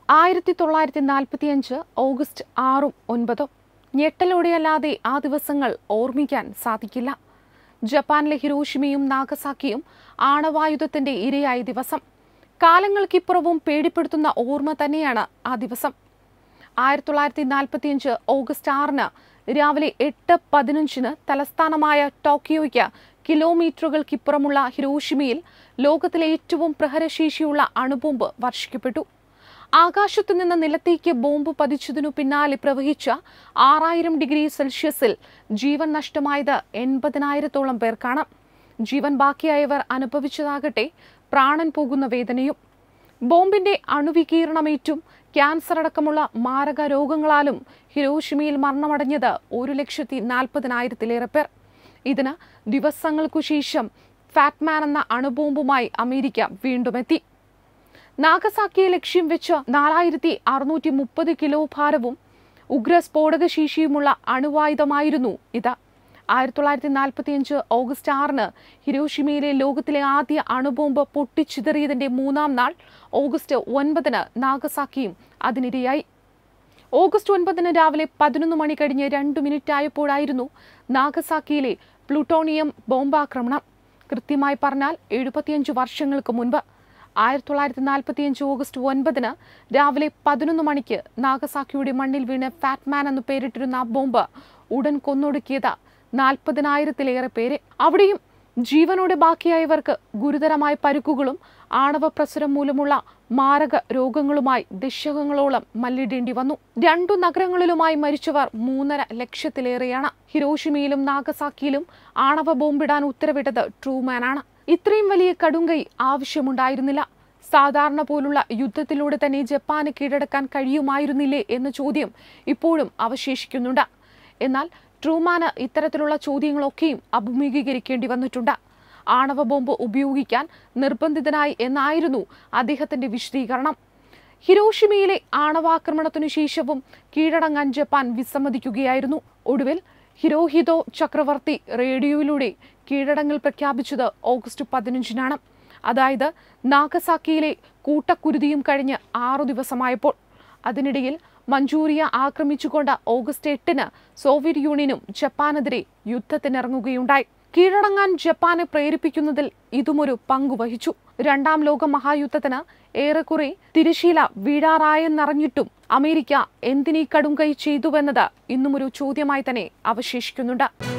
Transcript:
ആയിരത്തി തൊള്ളായിരത്തി നാൽപ്പത്തിയഞ്ച് ഓഗസ്റ്റ് ആറും ഒൻപതും ഞെട്ടലോടെയല്ലാതെ ആ ദിവസങ്ങൾ ഓർമ്മിക്കാൻ സാധിക്കില്ല ജപ്പാനിലെ ഹിരോഷിമയും നാഗസാക്കിയും ആണവായുധത്തിന്റെ ഇരയായ ദിവസം കാലങ്ങൾക്കിപ്പുറവും പേടിപ്പെടുത്തുന്ന ഓർമ്മ തന്നെയാണ് ആ ദിവസം ആയിരത്തി തൊള്ളായിരത്തി നാൽപ്പത്തിയഞ്ച് ഓഗസ്റ്റ് ആറിന് രാവിലെ എട്ട് പതിനഞ്ചിന് തലസ്ഥാനമായ ടോക്കിയോയ്ക്ക് കിലോമീറ്ററുകൾക്കിപ്പുറമുള്ള ഹിരോഷിമയിൽ ലോകത്തിലെ ഏറ്റവും പ്രഹരശേഷിയുള്ള അണുബോംബ് വർഷിക്കപ്പെട്ടു ആകാശത്തു നിന്ന് നിലത്തേക്ക് ബോംബ് പതിച്ചതിനു പിന്നാലെ പ്രവഹിച്ച ആറായിരം ഡിഗ്രി സെൽഷ്യസിൽ ജീവൻ നഷ്ടമായത് എൺപതിനായിരത്തോളം പേർക്കാണ് ജീവൻ ബാക്കിയായവർ അനുഭവിച്ചതാകട്ടെ പ്രാണൻ പോകുന്ന വേദനയും ബോംബിന്റെ അണുവികീരണമേറ്റും ക്യാൻസർ അടക്കമുള്ള മാരക രോഗങ്ങളാലും ഹിരോഷിമയിൽ മരണമടഞ്ഞത് ഒരു ലക്ഷത്തി നാൽപ്പതിനായിരത്തിലേറെ പേർ ഇതിന് ദിവസങ്ങൾക്കു ശേഷം ഫാറ്റ്മാൻ എന്ന അണുബോംബുമായി അമേരിക്ക വീണ്ടും എത്തി നാഗസാക്കിയെ ലക്ഷ്യം വെച്ച് നാലായിരത്തി അറുന്നൂറ്റി മുപ്പത് കിലോ ഭാരവും ഉഗ്ര സ്ഫോടക ശേഷിയുമുള്ള അണുവായുധമായിരുന്നു ഇത് ആയിരത്തി തൊള്ളായിരത്തി നാൽപ്പത്തിയഞ്ച് ഓഗസ്റ്റ് ആറിന് ഹിരോഷിമയിലെ ലോകത്തിലെ ആദ്യ അണുബോംബ് പൊട്ടിച്ചിതറിയതിന്റെ മൂന്നാം നാൾ ഓഗസ്റ്റ് ഒൻപതിന് നാഗസാക്കിയും അതിനിരയായി ഓഗസ്റ്റ് ഒൻപതിന് രാവിലെ പതിനൊന്ന് മണി കഴിഞ്ഞ് രണ്ട് മിനിറ്റ് ആയപ്പോഴായിരുന്നു നാഗസാക്കിയിലെ പ്ലൂട്ടോണിയം ബോംബാക്രമണം കൃത്യമായി പറഞ്ഞാൽ എഴുപത്തിയഞ്ച് വർഷങ്ങൾക്ക് മുൻപ് ആയിരത്തി തൊള്ളായിരത്തി നാൽപ്പത്തിയഞ്ച് ഓഗസ്റ്റ് ഒൻപതിന് രാവിലെ പതിനൊന്ന് മണിക്ക് നാഗസാക്കിയുടെ മണ്ണിൽ വീണ് ഫാറ്റ്മാൻ എന്ന് പേരിട്ടിരുന്ന ആ ബോംബ് ഉടൻ കൊന്നൊടുക്കിയത് നാൽപ്പതിനായിരത്തിലേറെ പേരെ അവിടെയും ജീവനോടെ ബാക്കിയായവർക്ക് ഗുരുതരമായ പരുക്കുകളും ആണവ പ്രസുരം മൂലമുള്ള മാരക രോഗങ്ങളുമായി ദശകങ്ങളോളം മല്ലിടേണ്ടി വന്നു രണ്ടു നഗരങ്ങളിലുമായി മരിച്ചവർ മൂന്നര ലക്ഷത്തിലേറെയാണ് ഹിരോഷിമയിലും നാഗസാക്കിയിലും ആണവ ബോംബിടാൻ ഉത്തരവിട്ടത് ട്രൂമാനാണ് ഇത്രയും വലിയ കടുങ്കൈ ആവശ്യമുണ്ടായിരുന്നില്ല സാധാരണ പോലുള്ള യുദ്ധത്തിലൂടെ തന്നെ ജപ്പാന് കീഴടക്കാൻ കഴിയുമായിരുന്നില്ലേ എന്ന ചോദ്യം ഇപ്പോഴും അവശേഷിക്കുന്നുണ്ട് എന്നാൽ ട്രൂമാന് ഇത്തരത്തിലുള്ള ചോദ്യങ്ങളൊക്കെയും അഭിമുഖീകരിക്കേണ്ടി വന്നിട്ടുണ്ട് ആണവ ബോംബ് ഉപയോഗിക്കാൻ നിർബന്ധിതനായി എന്നായിരുന്നു അദ്ദേഹത്തിന്റെ വിശദീകരണം ഹിരോഷിമയിലെ ആണവാക്രമണത്തിനു ശേഷവും കീഴടങ്ങാൻ ജപ്പാൻ വിസമ്മതിക്കുകയായിരുന്നു ഒടുവിൽ ഹിരോഹിതോ ചക്രവർത്തി റേഡിയോയിലൂടെ കീഴടങ്ങൽ പ്രഖ്യാപിച്ചത് ഓഗസ്റ്റ് പതിനഞ്ചിനാണ് അതായത് നാഗസാക്കിയിലെ കൂട്ടക്കുരുതിയും കഴിഞ്ഞ് ആറു ദിവസമായപ്പോൾ അതിനിടയിൽ മഞ്ചൂരിയ ആക്രമിച്ചുകൊണ്ട് ഓഗസ്റ്റ് എട്ടിന് സോവിയറ്റ് യൂണിയനും ജപ്പാനെതിരെ യുദ്ധത്തിനിറങ്ങുകയുണ്ടായി കീഴടങ്ങാൻ ജപ്പാനെ പ്രേരിപ്പിക്കുന്നതിൽ ഇതുമൊരു പങ്കുവഹിച്ചു രണ്ടാം ലോക മഹായുദ്ധത്തിന് ഏറെക്കുറെ തിരശീല വീഴാറായെന്നറിഞ്ഞിട്ടും അമേരിക്ക എന്തിനീ കടുങ്കൈ ചെയ്തുവെന്നത് ഇന്നുമൊരു ചോദ്യമായി തന്നെ അവശേഷിക്കുന്നുണ്ട്